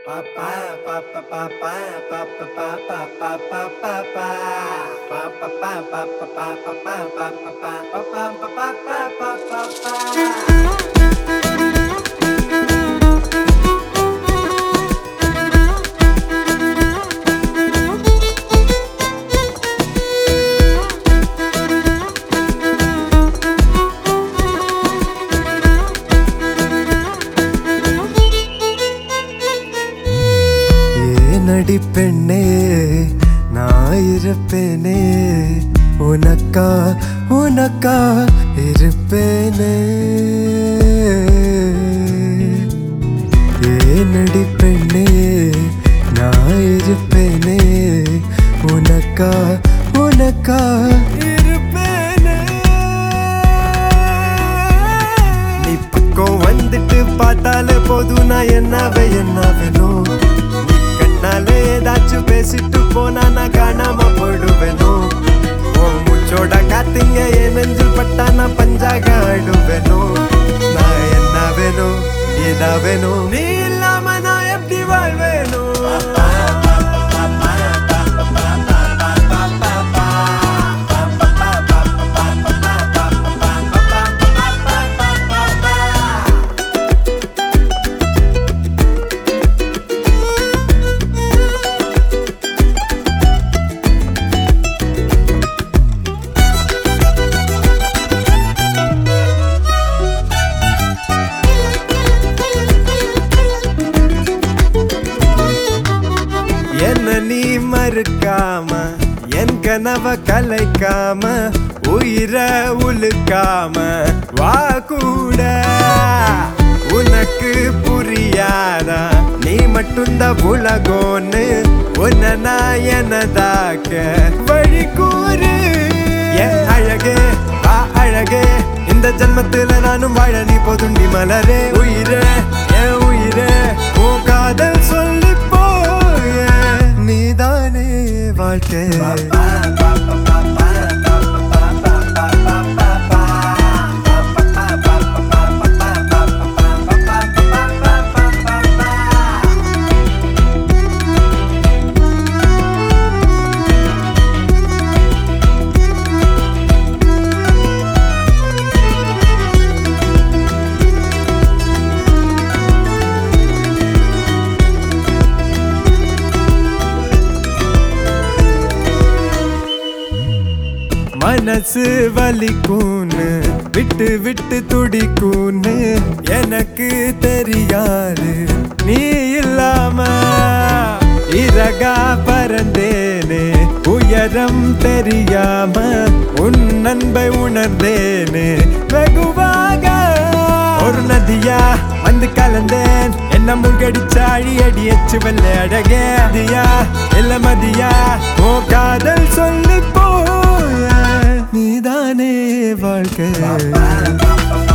ஏனடி பெண்ணே நான் இருப்பேனே உனக்கா உனக்கா இருப்பேனே ஏனடி பெண்ணே நான் இருப்பேனே உனக்கா உனக்கா இருப்பேனே நீ பக்கம் வந்துட்டு பார்த்தாலே போதும் நான் என்னவே என்ன வேணும் நீ கண்ணாலே ஏதாச்சும் பேசிட்டு போனா நான் காணாம போயிடுவேனோ உன் மூச்சோட காத்துங்க என் நெஞ்சில் பட்டா நான் பஞ்சாக ஆடுவேனோ நான் என்ன வேணும் ஏதா வேணும் நீ இல்லாம நான் எப்படி வாழ்வேனோ என்ன நீ மறுக்காம என் கனவ கலைக்காம உயிர உழுக்காம வா கூட உனக்கு புரியாதா நீ மட்டும்தான் உலகோன்னு உன்னை நான் எனதாக்க வழி கூறு என் அழகே வா அழகே இந்த ஜன்மத்துல நானும் வாழ நீ போதுண்டி மலரே உயிரே என் உயிரே உன் காதல் சொல்லி போய நீதானே வாழ்க்கை மனசு வலிக்குன்னு விட்டு விட்டு துடிக்குன்னு எனக்கு தெரியாது நீ இல்லாம இறகா பறந்தேனே உயரம் தெரியாம உன் அன்பை உணர்ந்தேனே வெகுவாக ஒரு நதியா வந்து கலந்தேன் என்ன முழ்கடிச்சா அழி அடி எச்சு வெள்ள அழகே அதியா இல்ல மதியா ஓ காதல் சொல்லி போய நீதானே வாழ்க்கை